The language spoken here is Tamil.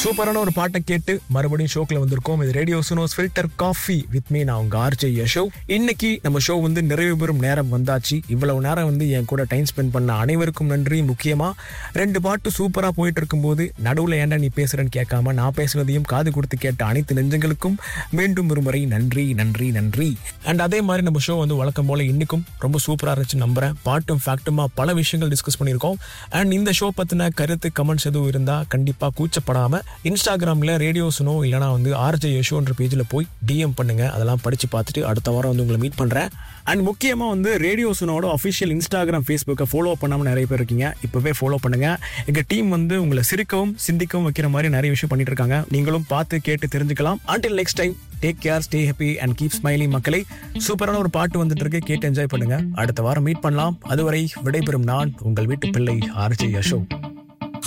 சூப்பரான ஒரு பாட்டை கேட்டு மறுபடியும் ஷோக்கில் வந்திருக்கோம் இது ரேடியோ சுனோஸ் ஃபில்டர் காஃபி வித் மீ நான் உங்க ஆர்ஜே யஷோ இன்னைக்கு நம்ம ஷோ வந்து நிறைவு பெறும் நேரம் வந்தாச்சு இவ்வளவு நேரம் வந்து என் கூட டைம் ஸ்பெண்ட் பண்ண அனைவருக்கும் நன்றி முக்கியமா ரெண்டு பாட்டு சூப்பரா போயிட்டு இருக்கும்போது நடுவில் ஏன்டா நீ பேசுறேன்னு கேட்காம நான் பேசுவதையும் காது கொடுத்து கேட்ட அனைத்து நெஞ்சங்களுக்கும் மீண்டும் ஒரு முறை நன்றி நன்றி நன்றி அண்ட் அதே மாதிரி நம்ம ஷோ வந்து வழக்கம் போல இன்னைக்கும் ரொம்ப சூப்பரா இருந்துச்சு நம்புறேன் பாட்டும் ஃபேக்ட்டுமா பல விஷயங்கள் டிஸ்கஸ் பண்ணியிருக்கோம் அண்ட் இந்த ஷோ பத்தின கருத்து கமெண்ட்ஸ் எதுவும் இருந்தா கண்டிப்பா கூச்சப்படாம இன்ஸ்டாகிராம்ல ரேடியோ சுனோ இல்லைனா வந்து ஆர்ஜே யஷோன்ற பேஜ்ல போய் டிஎம் பண்ணுங்க அதெல்லாம் படிச்சு பார்த்துட்டு அடுத்த வாரம் வந்து உங்களை மீட் பண்றேன் அண்ட் முக்கியமா வந்து ரேடியோ சுனோட அஃபிஷியல் இன்ஸ்டாகிராம் ஃபேஸ்புக்கை ஃபாலோ பண்ணாம நிறைய பேர் இருக்கீங்க இப்பவே ஃபாலோ பண்ணுங்க எங்க டீம் வந்து உங்களை சிரிக்கவும் சிந்திக்கவும் வைக்கிற மாதிரி நிறைய விஷயம் பண்ணிட்டு இருக்காங்க நீங்களும் பார்த்து கேட்டு தெரிஞ்சுக்கலாம் until next time take care stay happy and keep smiling மக்களை சூப்பரான ஒரு பாட்டு வந்துட்டு இருக்கு கேட்டு என்ஜாய் பண்ணுங்க அடுத்த வாரம் மீட் பண்ணலாம் அதுவரை விடைபெறும் நான் உங்கள் வீட்டு பிள்ளை ஆர்ஜே யஷோ